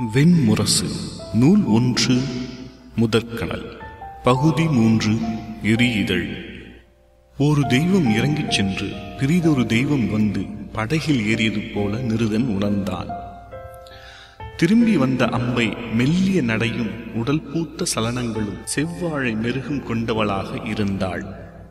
வெண்முரசு நூல் ஒன்று முதற்கணல் பகுதி மூன்று எரியதழ் ஒரு தெய்வம் இறங்கிச் சென்று பிரிதொரு தெய்வம் வந்து படகில் ஏறியது போல நிருதன் உணர்ந்தான் திரும்பி வந்த அம்பை மெல்லிய நடையும் உடல் பூத்த சலனங்களும் செவ்வாழை மெருகும் கொண்டவளாக இருந்தாள்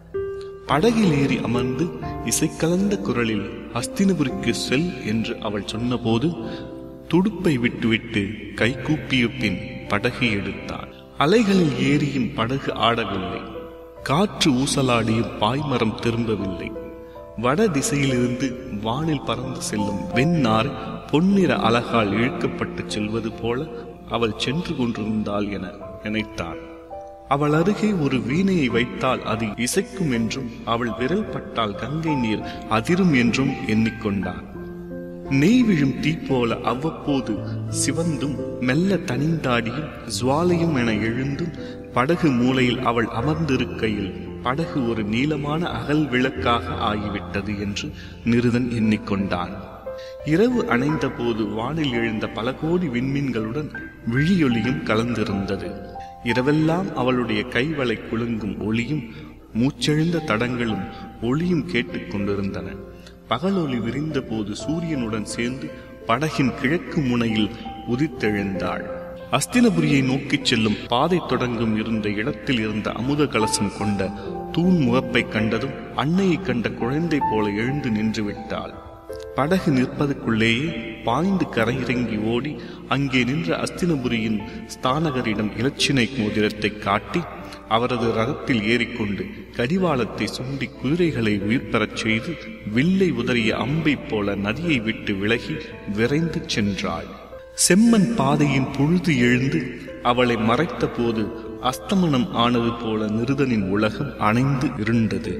படகில் ஏறி அமர்ந்து இசைக்கலந்த குரலில் அஸ்தினபுரிக்கு செல் என்று அவள் சொன்னபோது துடுப்பை விட்டுவிட்டு கை கூப்பிய பின் படகு எடுத்தான் அலைகளில் ஏறியும் படகு ஆடவில்லை காற்று ஊசலாடியும் பாய்மரம் திரும்பவில்லை வட திசையிலிருந்து வானில் பறந்து செல்லும் வெண்ணார் பொன்னிற அலகால் இழுக்கப்பட்டு செல்வது போல அவள் சென்று கொண்டிருந்தாள் என நினைத்தான் அவள் அருகே ஒரு வீணையை வைத்தால் அது இசைக்கும் என்றும் அவள் விரல் பட்டால் கங்கை நீர் அதிரும் என்றும் எண்ணிக்கொண்டான் நெய் விழும் தீ போல அவ்வப்போது சிவந்தும் மெல்ல தனிந்தாடியும் ஜுவாலையும் என எழுந்தும் படகு மூலையில் அவள் அமர்ந்திருக்கையில் படகு ஒரு நீளமான அகல் விளக்காக ஆகிவிட்டது என்று நிருதன் எண்ணிக்கொண்டான் இரவு அணைந்த போது வானில் எழுந்த பல கோடி விண்மீன்களுடன் விழியொளியும் கலந்திருந்தது இரவெல்லாம் அவளுடைய கைவளை குலுங்கும் ஒளியும் மூச்செழுந்த தடங்களும் ஒளியும் கேட்டுக்கொண்டிருந்தன பகலொளி விரிந்த போது சூரியனுடன் சேர்ந்து படகின் கிழக்கு முனையில் உதித்தெழுந்தாள் அஸ்தினபுரியை நோக்கிச் செல்லும் பாதை தொடங்கும் இருந்த இடத்தில் இருந்த அமுத கலசம் கொண்ட தூண் முகப்பை கண்டதும் அன்னையை கண்ட குழந்தை போல எழுந்து நின்று விட்டாள் படகு நிற்பதற்குள்ளேயே பாய்ந்து கரையிறங்கி ஓடி அங்கே நின்ற அஸ்தினபுரியின் ஸ்தானகரிடம் இலச்சினை மோதிரத்தை காட்டி அவரது ரதத்தில் ஏறிக்கொண்டு கடிவாளத்தை சுண்டி குதிரைகளை உயிர் பெறச் செய்து வில்லை உதறிய அம்பை போல நதியை விட்டு விலகி விரைந்து சென்றாள் செம்மன் பாதையின் பொழுது எழுந்து அவளை மறைத்த போது அஸ்தமனம் ஆனது போல நிருதனின் உலகம் அணைந்து இருண்டது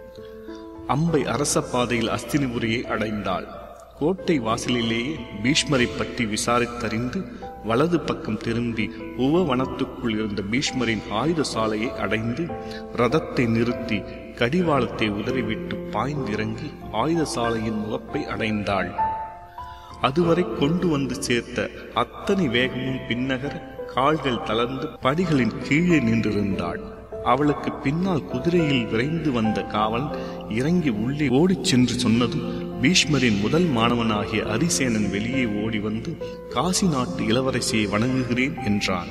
அம்பை அரச பாதையில் அஸ்தினிபுரியை அடைந்தாள் கோட்டை வாசலிலேயே பீஷ்மரை பற்றி விசாரித்தறிந்து வலது பக்கம் திரும்பி உவ வனத்துக்குள் இருந்த பீஷ்மரின் ஆயுத சாலையை அடைந்து ரதத்தை நிறுத்தி கடிவாளத்தை உதறிவிட்டு பாய்ந்திறங்கி ஆயுத சாலையின் முகப்பை அடைந்தாள் அதுவரை கொண்டு வந்து சேர்த்த அத்தனை வேகமும் பின்னகர கால்கள் தளர்ந்து படிகளின் கீழே நின்றிருந்தாள் அவளுக்கு பின்னால் குதிரையில் விரைந்து வந்த காவல் இறங்கி உள்ளே ஓடிச் சென்று சொன்னதும் பீஷ்மரின் முதல் மாணவனாகிய அரிசேனன் வெளியே ஓடி வந்து காசி நாட்டு இளவரசியை வணங்குகிறேன் என்றான்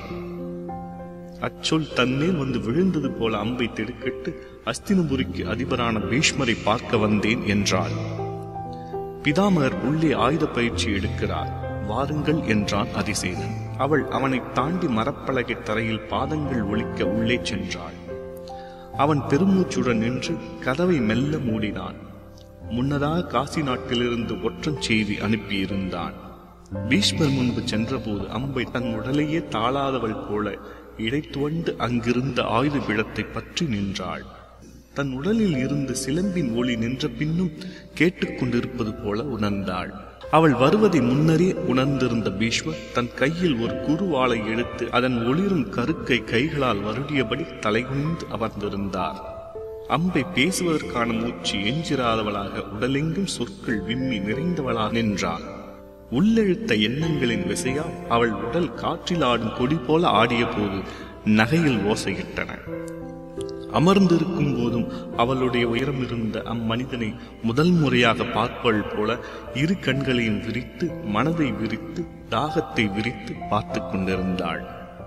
அச்சொல் தன்மேல் வந்து விழுந்தது போல அம்பை திடுக்கிட்டு அஸ்தினபுரிக்கு அதிபரான பீஷ்மரை பார்க்க வந்தேன் என்றாள் பிதாமகர் உள்ளே ஆயுத பயிற்சி எடுக்கிறார் வாருங்கள் என்றான் அதிசேனன் அவள் அவனை தாண்டி மரப்பலகை தரையில் பாதங்கள் ஒலிக்க உள்ளே சென்றாள் அவன் பெருமூச்சுடன் நின்று கதவை மெல்ல மூடினான் முன்னதாக காசி நாட்டிலிருந்து ஒற்றன் செய்தி அனுப்பியிருந்தான் பீஷ்மர் முன்பு சென்றபோது அம்பை தன் உடலையே தாளாதவள் போல இடைத்துவண்டு அங்கிருந்த ஆயுத பிழத்தை பற்றி நின்றாள் தன் உடலில் இருந்து சிலம்பின் ஒளி நின்ற பின்னும் கேட்டுக்கொண்டிருப்பது போல உணர்ந்தாள் அவள் வருவதை முன்னரே உணர்ந்திருந்த பீஷ்மர் தன் கையில் ஒரு குறுவாளை எடுத்து அதன் ஒளிரும் கருக்கை கைகளால் வருடியபடி தலைகுனிந்து அமர்ந்திருந்தார் அம்பை பேசுவதற்கான மூச்சு எஞ்சிராதவளாக உடலெங்கும் சொற்கள் விம்மி நிறைந்தவளாக நின்றாள் உள்ளெழுத்த எண்ணங்களின் விசையால் அவள் உடல் காற்றில் ஆடும் கொடி போல ஆடிய போது நகையில் ஓசையிட்டன அமர்ந்திருக்கும் போதும் அவளுடைய உயரம் இருந்த அம்மனிதனை முதல் முறையாக பார்ப்பள் போல இரு கண்களையும் விரித்து மனதை விரித்து தாகத்தை விரித்து பார்த்து கொண்டிருந்தாள்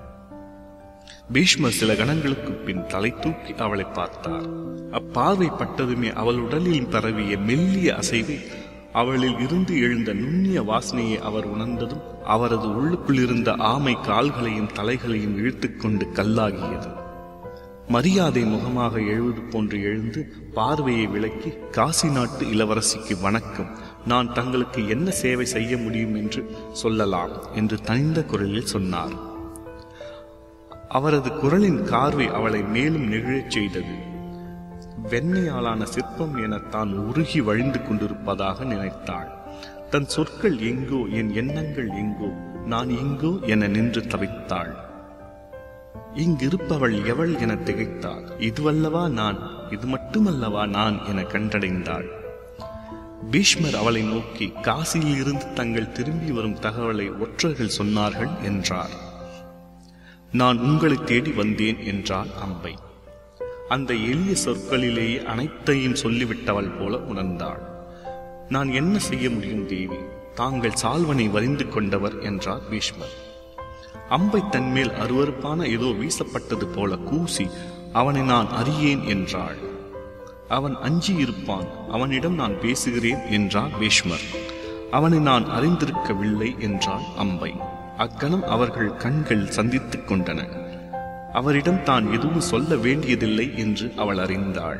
பீஷ்மர் சில கணங்களுக்கு பின் தலை தூக்கி அவளை பார்த்தார் அப்பார்வை பட்டதுமே அவள் உடலில் பரவிய மெல்லிய அசைவை அவளில் இருந்து எழுந்த நுண்ணிய வாசனையை அவர் உணர்ந்ததும் அவரது உள்ளுக்குள் இருந்த ஆமை கால்களையும் தலைகளையும் இழுத்துக்கொண்டு கல்லாகியது மரியாதை முகமாக எழுவது போன்று எழுந்து பார்வையை விளக்கி காசி நாட்டு இளவரசிக்கு வணக்கம் நான் தங்களுக்கு என்ன சேவை செய்ய முடியும் என்று சொல்லலாம் என்று தனிந்த குரலில் சொன்னார் அவரது குரலின் கார்வை அவளை மேலும் நெகிழச் செய்தது வெண்ணையாலான சிற்பம் என தான் உருகி வழிந்து கொண்டிருப்பதாக நினைத்தாள் தன் சொற்கள் எங்கோ என் எண்ணங்கள் எங்கோ நான் எங்கோ என நின்று தவித்தாள் இங்கிருப்பவள் எவள் என திகைத்தாள் இதுவல்லவா நான் இது மட்டுமல்லவா நான் என கண்டடைந்தாள் பீஷ்மர் அவளை நோக்கி காசியில் இருந்து தங்கள் திரும்பி வரும் தகவலை ஒற்றர்கள் சொன்னார்கள் என்றார் நான் உங்களை தேடி வந்தேன் என்றாள் அம்பை அந்த எளிய சொற்களிலேயே அனைத்தையும் சொல்லிவிட்டவள் போல உணர்ந்தாள் நான் என்ன செய்ய முடியும் தேவி தாங்கள் சால்வனை வரிந்து கொண்டவர் என்றார் பீஷ்மர் அம்பை தன்மேல் அருவருப்பான ஏதோ வீசப்பட்டது போல கூசி அவனை நான் அறியேன் என்றாள் அவன் அஞ்சி இருப்பான் அவனிடம் நான் பேசுகிறேன் என்றார் பீஷ்மர் அவனை நான் அறிந்திருக்கவில்லை என்றாள் அம்பை அக்கணம் அவர்கள் கண்கள் சந்தித்துக் கொண்டன அவரிடம் தான் எதுவும் சொல்ல வேண்டியதில்லை என்று அவள் அறிந்தாள்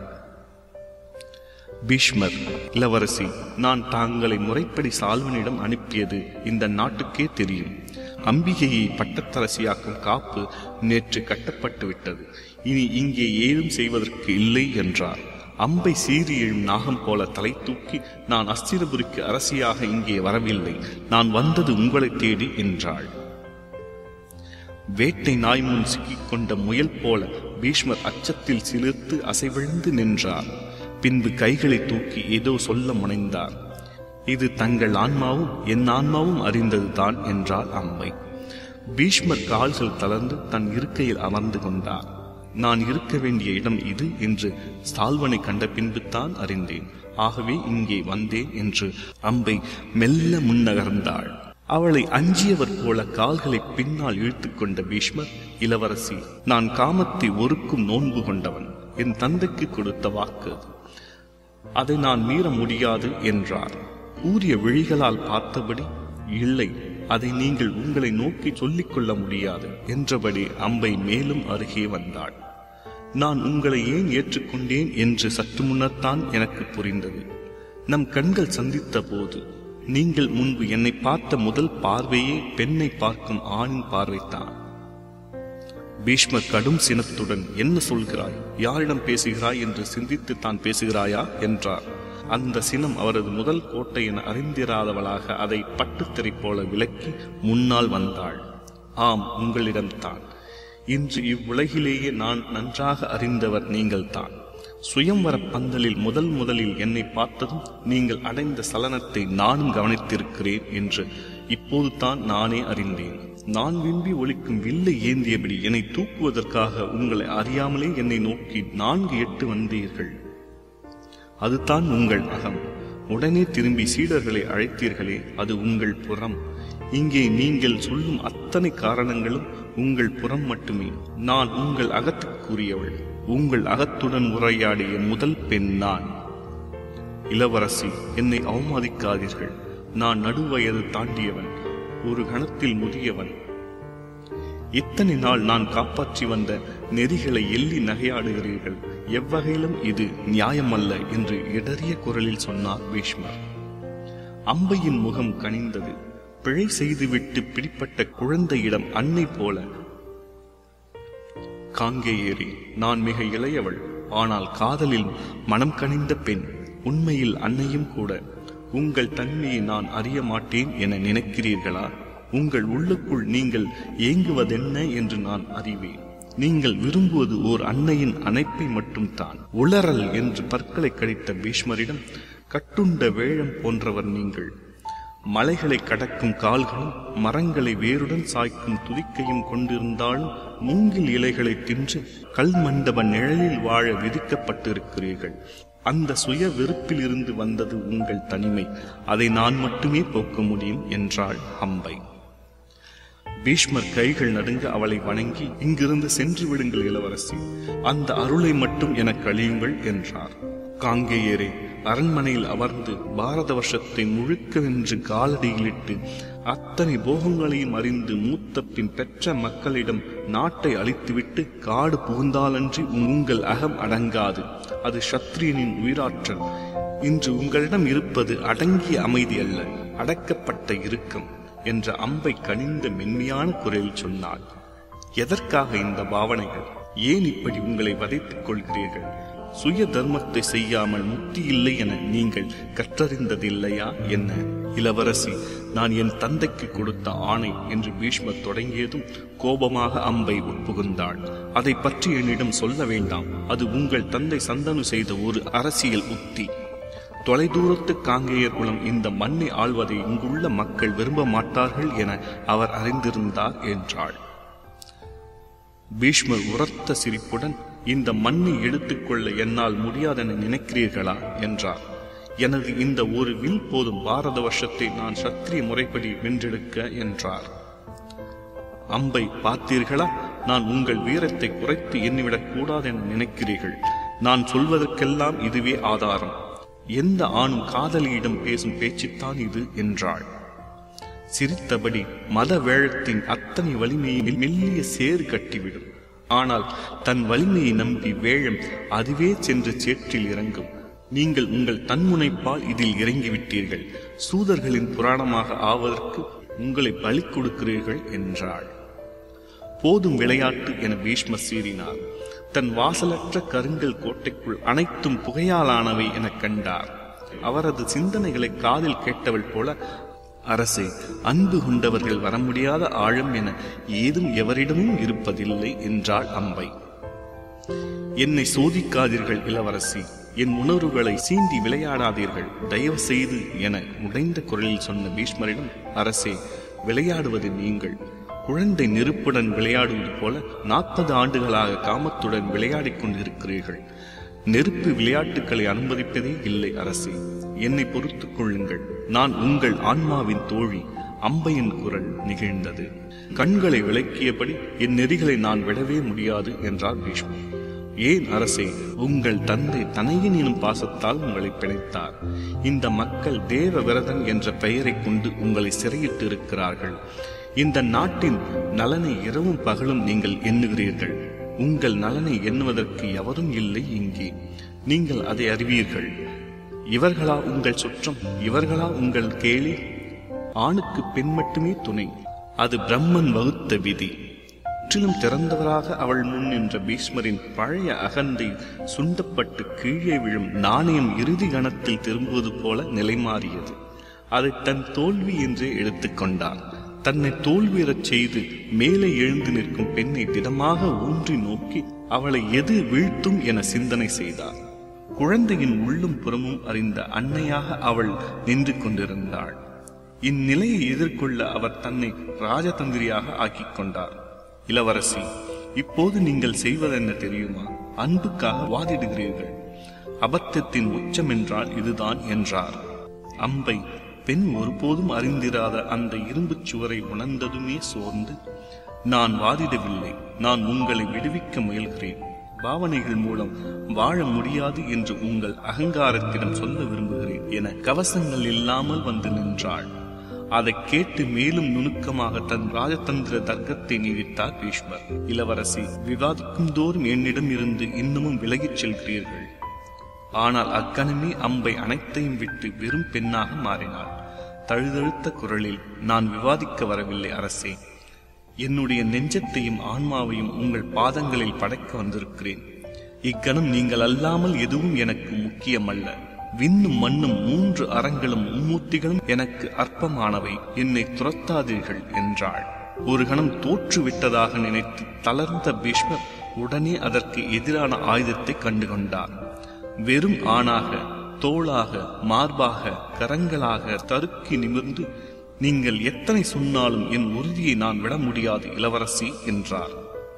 பீஷ்மர் இளவரசி நான் தாங்களை முறைப்படி சால்வனிடம் அனுப்பியது இந்த நாட்டுக்கே தெரியும் அம்பிகையை பட்டத்தரசியாக்கும் காப்பு நேற்று கட்டப்பட்டு விட்டது இனி இங்கே ஏதும் செய்வதற்கு இல்லை என்றார் அம்பை சீறி எழும் நாகம் போல தலை தூக்கி நான் அஸ்திரபுரிக்கு அரசியாக இங்கே வரவில்லை நான் வந்தது உங்களை தேடி என்றாள் வேட்டை நாய் முன் சிக்கிக் கொண்ட முயல் போல பீஷ்மர் அச்சத்தில் சிலிர்த்து அசைவிழுந்து நின்றார் பின்பு கைகளை தூக்கி ஏதோ சொல்ல முனைந்தார் இது தங்கள் ஆன்மாவும் என் ஆன்மாவும் அறிந்ததுதான் என்றாள் அம்பை பீஷ்மர் கால்கள் தளர்ந்து தன் இருக்கையில் அமர்ந்து கொண்டார் நான் இருக்க வேண்டிய இடம் இது என்று சால்வனை கண்ட பின்புத்தான் அறிந்தேன் ஆகவே இங்கே வந்தேன் என்று அம்பை மெல்ல முன்னகர்ந்தாள் அவளை அஞ்சியவர் போல கால்களை பின்னால் இழுத்துக் கொண்ட பீஷ்மர் இளவரசி நான் காமத்தை ஒருக்கும் நோன்பு கொண்டவன் என் தந்தைக்கு கொடுத்த வாக்கு அது. அதை நான் மீற முடியாது என்றார் கூறிய விழிகளால் பார்த்தபடி இல்லை அதை நீங்கள் உங்களை நோக்கி சொல்லிக் கொள்ள முடியாது என்றபடி அம்பை மேலும் அருகே வந்தாள் நான் உங்களை ஏன் ஏற்றுக்கொண்டேன் என்று சற்று முன்னர்தான் எனக்கு புரிந்தது நம் கண்கள் சந்தித்த போது நீங்கள் முன்பு என்னை பார்த்த முதல் பார்வையே பெண்ணை பார்க்கும் ஆணின் பார்வைத்தான் பீஷ்மர் கடும் சினத்துடன் என்ன சொல்கிறாய் யாரிடம் பேசுகிறாய் என்று சிந்தித்து தான் பேசுகிறாயா என்றார் அந்த சினம் அவரது முதல் கோட்டை என அறிந்திராதவளாக அதை பட்டுத்திரை போல விலக்கி முன்னால் வந்தாள் ஆம் உங்களிடம்தான் இன்று இவ்வுலகிலேயே நான் நன்றாக அறிந்தவர் நீங்கள்தான் சுயம்வர பந்தலில் முதல் முதலில் என்னை பார்த்ததும் நீங்கள் அடைந்த சலனத்தை நானும் கவனித்திருக்கிறேன் என்று இப்போது தான் நானே அறிந்தேன் நான் விரும்பி ஒலிக்கும் வில்லை ஏந்தியபடி என்னை தூக்குவதற்காக உங்களை அறியாமலே என்னை நோக்கி நான்கு எட்டு வந்தீர்கள் அதுதான் உங்கள் அகம் உடனே திரும்பி சீடர்களை அழைத்தீர்களே அது உங்கள் புறம் இங்கே நீங்கள் சொல்லும் அத்தனை காரணங்களும் உங்கள் புறம் மட்டுமே நான் உங்கள் அகத்துக்குரியவள் உங்கள் அகத்துடன் உரையாடிய முதல் பெண் நான் இளவரசி என்னை அவமதிக்காதீர்கள் நான் நடுவயது தாண்டியவன் ஒரு கணத்தில் முதியவன் இத்தனை நாள் நான் காப்பாற்றி வந்த நெறிகளை எள்ளி நகையாடுகிறீர்கள் எவ்வகையிலும் இது நியாயமல்ல என்று இடறிய குரலில் சொன்னார் பீஷ்மர் அம்பையின் முகம் கனிந்தது பிழை செய்துவிட்டு பிடிப்பட்ட குழந்தையிடம் அன்னை போல காங்கேயேறி நான் மிக இளையவள் ஆனால் காதலில் மனம் கனிந்த பெண் உண்மையில் அன்னையும் கூட உங்கள் தன்மையை நான் அறிய மாட்டேன் என நினைக்கிறீர்களா உங்கள் உள்ளுக்குள் நீங்கள் ஏங்குவதென்ன என்று நான் அறிவேன் நீங்கள் விரும்புவது ஓர் அன்னையின் அணைப்பை மட்டும் தான் உளறல் என்று பற்களை கடித்த பீஷ்மரிடம் கட்டுண்ட வேழம் போன்றவர் நீங்கள் மலைகளை கடக்கும் கால்களும் மரங்களை வேருடன் சாய்க்கும் துதிக்கையும் கொண்டிருந்தாலும் மூங்கில் இலைகளை தின்று கல் மண்டப நிழலில் வாழ விதிக்கப்பட்டிருக்கிறீர்கள் அந்த சுய வெறுப்பில் இருந்து வந்தது உங்கள் தனிமை அதை நான் மட்டுமே போக்க முடியும் என்றாள் அம்பை பீஷ்மர் கைகள் நடுங்க அவளை வணங்கி இங்கிருந்து சென்று விடுங்கள் இளவரசி அந்த அருளை மட்டும் எனக்கு அழியுங்கள் என்றார் காங்கேயரே அரண்மனையில் அமர்ந்து பாரத வருஷத்தை முழுக்கவென்று காலடியிலிட்டு அத்தனை போகங்களையும் அறிந்து மூத்த பின் பெற்ற மக்களிடம் நாட்டை அழித்துவிட்டு காடு புகுந்தாலன்றி உங்கள் அகம் அடங்காது அது சத்திரியனின் உயிராற்றல் இன்று உங்களிடம் இருப்பது அடங்கிய அமைதி அல்ல அடக்கப்பட்ட இறுக்கம் என்ற அம்பை கனிந்த மென்மையான குரலில் சொன்னாள் எதற்காக இந்த பாவனைகள் ஏன் இப்படி உங்களை வதைத்துக் கொள்கிறீர்கள் சுய தர்மத்தை செய்யாமல் முக்தி இல்லை என நீங்கள் கற்றறிந்ததில்லையா என்ன இளவரசி நான் என் தந்தைக்கு கொடுத்த ஆணை என்று பீஷ்மர் தொடங்கியதும் கோபமாக அம்பை உட்புகுந்தாள் அதை பற்றி என்னிடம் சொல்ல வேண்டாம் அது உங்கள் தந்தை சந்தனு செய்த ஒரு அரசியல் உத்தி தொலைதூரத்து காங்கேயர் குலம் இந்த மண்ணை ஆள்வதை இங்குள்ள மக்கள் விரும்ப மாட்டார்கள் என அவர் அறிந்திருந்தார் என்றாள் பீஷ்மர் உரத்த சிரிப்புடன் இந்த மண்ணை எடுத்துக்கொள்ள என்னால் முடியாதென நினைக்கிறீர்களா என்றார் எனது இந்த ஒரு வில் போதும் பாரத வருஷத்தை நான் சத்திரிய முறைப்படி வென்றெடுக்க என்றார் அம்பை பார்த்தீர்களா நான் உங்கள் வீரத்தை குறைத்து எண்ணிவிடக் கூடாது என நினைக்கிறீர்கள் நான் சொல்வதற்கெல்லாம் இதுவே ஆதாரம் எந்த ஆணும் காதலியிடம் பேசும் பேச்சுத்தான் இது என்றாள் சிரித்தபடி மத வேழத்தின் அத்தனை வலிமையை மெல்லிய சேறு கட்டிவிடும் ஆனால் தன் வலிமையை நம்பி வேழம் அதுவே சென்று சேற்றில் இறங்கும் நீங்கள் உங்கள் தன்முனைப்பால் இதில் இறங்கிவிட்டீர்கள் சூதர்களின் புராணமாக ஆவதற்கு உங்களை பலி கொடுக்கிறீர்கள் என்றாள் போதும் விளையாட்டு என பீஷ்மர் சீறினார் தன் வாசலற்ற கருங்கல் கோட்டைக்குள் அனைத்தும் புகையாலானவை எனக் கண்டார் அவரது சிந்தனைகளை காதில் கேட்டவள் போல அரசே அன்பு கொண்டவர்கள் வர முடியாத ஆழம் என ஏதும் எவரிடமும் இருப்பதில்லை என்றாள் அம்பை என்னை சோதிக்காதீர்கள் இளவரசி என் உணர்வுகளை சீண்டி விளையாடாதீர்கள் தயவு செய்து என உடைந்த குரலில் சொன்ன பீஷ்மரிடம் அரசே விளையாடுவது நீங்கள் குழந்தை நெருப்புடன் விளையாடுவது போல நாற்பது ஆண்டுகளாக காமத்துடன் விளையாடிக் கொண்டிருக்கிறீர்கள் நெருப்பு விளையாட்டுக்களை அனுமதிப்பதே இல்லை அரசே என்னை பொறுத்துக் கொள்ளுங்கள் நான் உங்கள் ஆன்மாவின் தோழி அம்பையின் குரல் நிகழ்ந்தது கண்களை விளக்கியபடி என் நெறிகளை நான் விடவே முடியாது என்றார் பீஷ்மர் ஏன் அரசே உங்கள் தந்தை தனையின் எனும் பாசத்தால் உங்களை பிழைத்தார் இந்த மக்கள் தேவ விரதன் என்ற பெயரைக் கொண்டு உங்களை சிறையிட்டு இருக்கிறார்கள் இந்த நாட்டின் நலனை இரவும் பகலும் நீங்கள் எண்ணுகிறீர்கள் உங்கள் நலனை எண்ணுவதற்கு எவரும் இல்லை இங்கே நீங்கள் அதை அறிவீர்கள் இவர்களா உங்கள் சுற்றம் இவர்களா உங்கள் கேலி ஆணுக்கு பெண் மட்டுமே துணை அது பிரம்மன் வகுத்த விதி முற்றிலும் திறந்தவராக அவள் முன் நின்ற பீஷ்மரின் பழைய அகந்தை சுண்டப்பட்டு கீழே விழும் நாணயம் இறுதி கணத்தில் திரும்புவது போல நிலைமாறியது அதை தன் தோல்வி என்றே எடுத்துக்கொண்டார் தன்னை தோல்வியறச் செய்து மேலே எழுந்து நிற்கும் பெண்ணை திடமாக ஊன்றி நோக்கி அவளை எது வீழ்த்தும் என சிந்தனை செய்தார் குழந்தையின் உள்ளும் புறமும் அறிந்த அன்னையாக அவள் நின்று கொண்டிருந்தாள் இந்நிலையை எதிர்கொள்ள அவர் தன்னை ராஜதந்திரியாக ஆக்கிக் கொண்டார் இளவரசி இப்போது நீங்கள் செய்வதென்ன தெரியுமா அன்புக்காக வாதிடுகிறீர்கள் அபத்தத்தின் உச்சம் என்றால் இதுதான் என்றார் அம்பை பெண் ஒருபோதும் அறிந்திராத அந்த இரும்புச் சுவரை உணர்ந்ததுமே சோர்ந்து நான் வாதிடவில்லை நான் உங்களை விடுவிக்க முயல்கிறேன் பாவனைகள் மூலம் வாழ முடியாது என்று உங்கள் அகங்காரத்திடம் சொல்ல விரும்புகிறேன் என கவசங்கள் இல்லாமல் வந்து நின்றாள் அதை கேட்டு மேலும் நுணுக்கமாக தன் ராஜதந்திர தர்க்கத்தை நீடித்தார் பீஷ்மர் இளவரசி விவாதிக்கும் தோறும் என்னிடம் இருந்து இன்னமும் விலகிச் செல்கிறீர்கள் ஆனால் அக்கணமே அம்பை அனைத்தையும் விட்டு வெறும் பெண்ணாக மாறினாள் தழுதழுத்த குரலில் நான் விவாதிக்க வரவில்லை அரசே என்னுடைய நெஞ்சத்தையும் ஆன்மாவையும் உங்கள் பாதங்களில் படைக்க வந்திருக்கிறேன் இக்கணம் நீங்கள் அல்லாமல் எதுவும் எனக்கு முக்கியமல்ல விண்ணும் மண்ணும் மூன்று அறங்களும் மும்மூர்த்திகளும் எனக்கு அற்பமானவை என்னை துரத்தாதீர்கள் என்றாள் ஒரு கணம் தோற்று விட்டதாக நினைத்து தளர்ந்த பீஷ்மர் உடனே அதற்கு எதிரான ஆயுதத்தை கண்டுகொண்டார் வெறும் ஆணாக தோளாக மார்பாக கரங்களாக தருக்கி நிமிர்ந்து நீங்கள் எத்தனை சொன்னாலும் என் உறுதியை நான் விட முடியாது இளவரசி என்றார்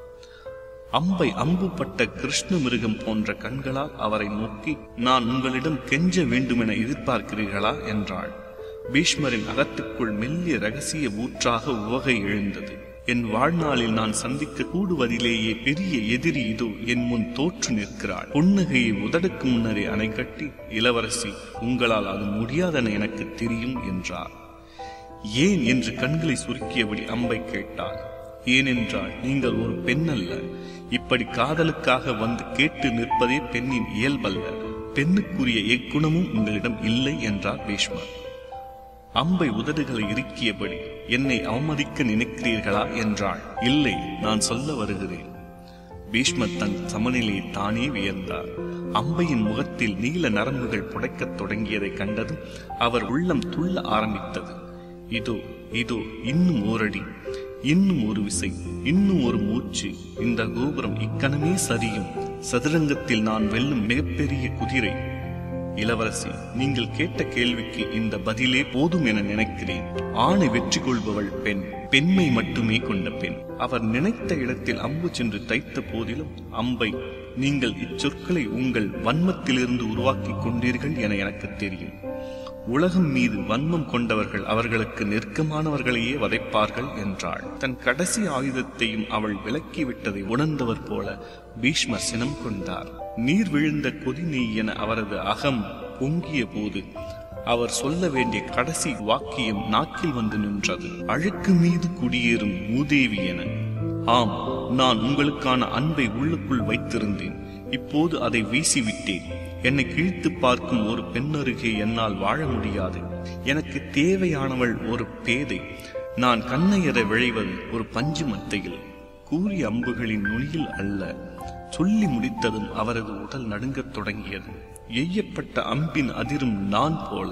அம்பை அம்புப்பட்ட கிருஷ்ண மிருகம் போன்ற கண்களால் அவரை நோக்கி நான் உங்களிடம் கெஞ்ச வேண்டுமென எதிர்பார்க்கிறீர்களா என்றாள் பீஷ்மரின் அகத்துக்குள் மெல்லிய ரகசிய ஊற்றாக உவகை எழுந்தது என் வாழ்நாளில் நான் சந்திக்க கூடுவதிலேயே பெரிய எதிரி இதோ என் முன் தோற்று நிற்கிறாள் புன்னகையை உதடுக்கு முன்னரே அணை கட்டி இளவரசி உங்களால் அது முடியாதென எனக்கு தெரியும் என்றார் ஏன் என்று கண்களை சுருக்கியபடி அம்பை கேட்டார் ஏனென்றால் நீங்கள் ஒரு பெண் அல்ல இப்படி காதலுக்காக வந்து கேட்டு நிற்பதே பெண்ணின் இயல்பல்ல பெண்ணுக்குரிய எக்குணமும் உங்களிடம் இல்லை என்றார் பீஷ்மர் அம்பை உதடுகளை இறுக்கியபடி என்னை அவமதிக்க நினைக்கிறீர்களா என்றாள் இல்லை நான் சொல்ல வருகிறேன் பீஷ்மர் தன் சமநிலையை தானே வியந்தார் அம்பையின் முகத்தில் நீல நரம்புகள் புடைக்கத் தொடங்கியதைக் கண்டதும் அவர் உள்ளம் துள்ள ஆரம்பித்தது இதோ இதோ இன்னும் ஓரடி இன்னும் ஒரு விசை இன்னும் ஒரு மூச்சு இந்த கோபுரம் இக்கணமே சரியும் சதுரங்கத்தில் நான் வெல்லும் மிகப்பெரிய குதிரை இளவரசி நீங்கள் கேட்ட கேள்விக்கு இந்த பதிலே போதும் என நினைக்கிறேன் ஆணை வெற்றி கொள்பவள் பெண் பெண்மை மட்டுமே கொண்ட பெண் அவர் நினைத்த இடத்தில் அம்பு சென்று தைத்த போதிலும் அம்பை நீங்கள் இச்சொற்களை உங்கள் வன்மத்திலிருந்து உருவாக்கி கொண்டீர்கள் என எனக்கு தெரியும் உலகம் மீது வன்மம் கொண்டவர்கள் அவர்களுக்கு நெருக்கமானவர்களையே வதைப்பார்கள் என்றாள் தன் கடைசி ஆயுதத்தையும் அவள் விலக்கிவிட்டதை உணர்ந்தவர் போல பீஷ்மர் சினம் கொண்டார் நீர் விழுந்த கொதி நெய் என அவரது அகம் பொங்கிய போது அவர் சொல்ல வேண்டிய கடைசி வாக்கியம் நாக்கில் வந்து நின்றது அழுக்கு மீது குடியேறும் மூதேவி என ஆம் நான் உங்களுக்கான அன்பை உள்ளுக்குள் வைத்திருந்தேன் இப்போது அதை வீசிவிட்டேன் என்னை கிழித்து பார்க்கும் ஒரு பெண்ணருகே என்னால் வாழ முடியாது எனக்கு தேவையானவள் ஒரு பேதை நான் கண்ணையற விழைவது ஒரு பஞ்சு மத்தையில் கூறிய அம்புகளின் நுனியில் அல்ல சொல்லி முடித்ததும் அவரது உடல் நடுங்கத் தொடங்கியது எய்யப்பட்ட அம்பின் அதிரும் நான் போல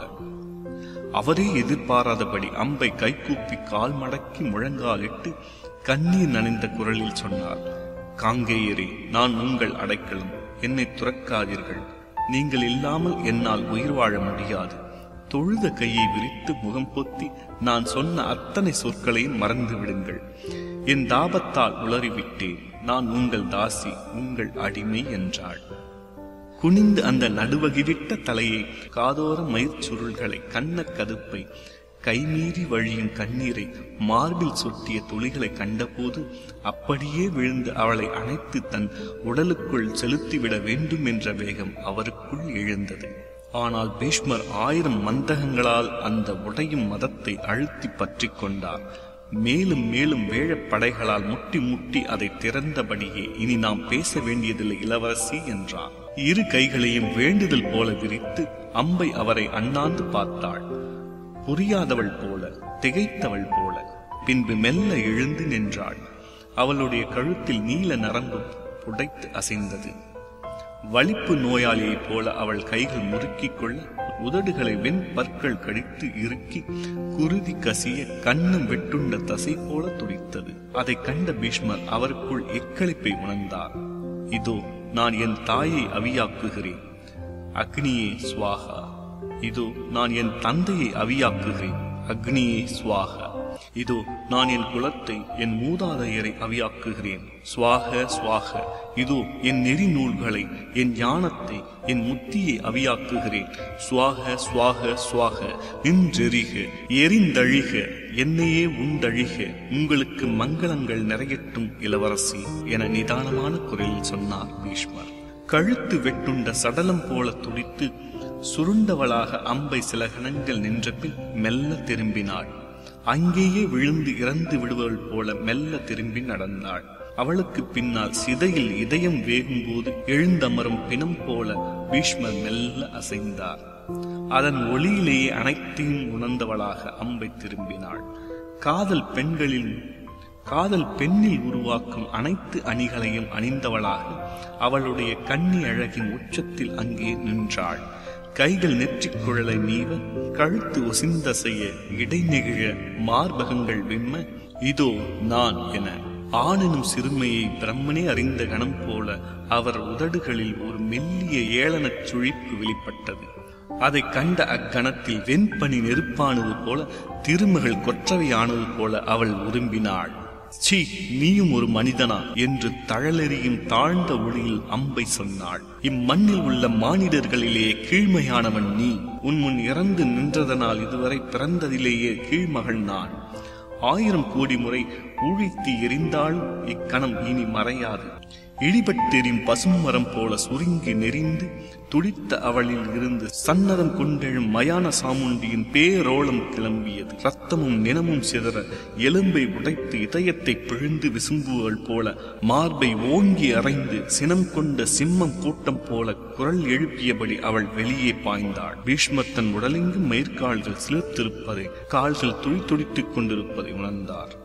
அவரே எதிர்பாராதபடி அம்பை கைகூப்பி கால் மடக்கி முழங்காலிட்டு கண்ணீர் நனைந்த குரலில் சொன்னார் காங்கேயரே நான் உங்கள் அடைக்கலம் என்னை துறக்காதீர்கள் நீங்கள் இல்லாமல் என்னால் உயிர் வாழ முடியாது தொழுத கையை விரித்து முகம் பொத்தி நான் சொன்ன அத்தனை சொற்களையும் மறந்து விடுங்கள் என் தாபத்தால் உளறிவிட்டேன் நான் உங்கள் தாசி உங்கள் அடிமை என்றாள் குனிந்து அந்த நடுவகிவிட்ட தலையை காதோர மயிர் சுருள்களை கண்ண கதுப்பை கைமீறி வழியும் கண்ணீரை மார்பில் சொட்டிய துளிகளை கண்டபோது அப்படியே விழுந்து அவளை அணைத்து தன் உடலுக்குள் செலுத்திவிட வேண்டும் என்ற வேகம் அவருக்குள் எழுந்தது ஆனால் பீஷ்மர் ஆயிரம் மந்தகங்களால் அந்த உடையும் மதத்தை அழுத்தி பற்றி கொண்டார் மேலும் மேலும் வேழப் படைகளால் முட்டி முட்டி அதை திறந்தபடியே இனி நாம் பேச வேண்டியதில்லை இளவரசி என்றார் இரு கைகளையும் வேண்டுதல் போல விரித்து அம்பை அவரை அண்ணாந்து பார்த்தாள் புரியாதவள் போல திகைத்தவள் போல பின்பு மெல்ல எழுந்து நின்றாள் அவளுடைய கழுத்தில் நீல நரம்பு புடைத்து அசைந்தது வலிப்பு நோயாளியைப் போல அவள் கைகள் முறுக்கிக் கொள்ள உதடுகளை வெண் பற்கள் கடித்து இறுக்கி குருதி கசிய கண்ணும் வெட்டுண்ட தசை போல துடித்தது அதை கண்ட பீஷ்மர் அவருக்குள் எக்களிப்பை உணர்ந்தார் இதோ நான் என் தாயை அவியாக்குகிறேன் அக்னியே ஸ்வாகா இதோ நான் என் தந்தையை அவியாக்குகிறேன் அக்னியே ஸ்வாகா இதோ நான் என் குலத்தை என் மூதாதையரை அவியாக்குகிறேன் ஸ்வாக ஸ்வாக இதோ என் நெறி நூல்களை என் ஞானத்தை என் முத்தியை அவியாக்குகிறேன் ஸ்வாக ஸ்வாக ஸ்வாக நின்றெறிக எரிந்தழிக என்னையே உண்டழிக உங்களுக்கு மங்களங்கள் நிறையட்டும் இளவரசி என நிதானமான குரலில் சொன்னார் பீஷ்மர் கழுத்து வெட்டுண்ட சடலம் போல துடித்து சுருண்டவளாக அம்பை சில கணங்கள் நின்ற பின் மெல்ல திரும்பினாள் அங்கேயே விழுந்து இறந்து விடுவள் போல மெல்ல திரும்பி நடந்தாள் அவளுக்கு பின்னால் சிதையில் இதயம் வேகும்போது எழுந்தமரும் பிணம் போல பீஷ்மர் மெல்ல அசைந்தார் அதன் ஒளியிலேயே அனைத்தையும் உணர்ந்தவளாக அம்பை திரும்பினாள் காதல் பெண்களில் காதல் பெண்ணில் உருவாக்கும் அனைத்து அணிகளையும் அணிந்தவளாக அவளுடைய கன்னி அழகின் உச்சத்தில் அங்கே நின்றாள் கைகள் நெற்றிக் குழலை நீவ கழுத்து ஒசிந்த செய்ய இடைநெகிழ மார்பகங்கள் விம்ம இதோ நான் என ஆணெனும் சிறுமையை பிரம்மனே அறிந்த கணம் போல அவர் உதடுகளில் ஒரு மெல்லிய ஏளனச் சுழிப்பு வெளிப்பட்டது அதை கண்ட அக்கணத்தில் வெண்பனி நெருப்பானது போல திருமகள் கொற்றவையானது போல அவள் உரும்பினாள் சீ நீயும் ஒரு மனிதனா என்று தழலெறியும் தாழ்ந்த ஒளியில் அம்பை சொன்னாள் இம்மண்ணில் உள்ள மானிடர்களிலேயே கீழ்மையானவன் நீ உன் முன் இறந்து நின்றதனால் இதுவரை பிறந்ததிலேயே கீழ்மகள் நான் ஆயிரம் கோடி முறை ஊழித்து எரிந்தாலும் இக்கணம் இனி மறையாது இடிபட்டெறியும் பசுமரம் போல சுருங்கி நெறிந்து துடித்த அவளில் இருந்து சன்னதம் கொண்டெழும் மயான சாமுண்டியின் பேரோளம் கிளம்பியது ரத்தமும் நினமும் சிதற எலும்பை உடைத்து இதயத்தை பிழிந்து விசும்புவள் போல மார்பை ஓங்கி அறைந்து சினம் கொண்ட சிம்மம் கூட்டம் போல குரல் எழுப்பியபடி அவள் வெளியே பாய்ந்தாள் பீஷ்மர் தன் உடலெங்கும் மயிர்கால்கள் சிலிர்த்திருப்பதை கால்கள் துடி துடித்துக் கொண்டிருப்பதை உணர்ந்தார்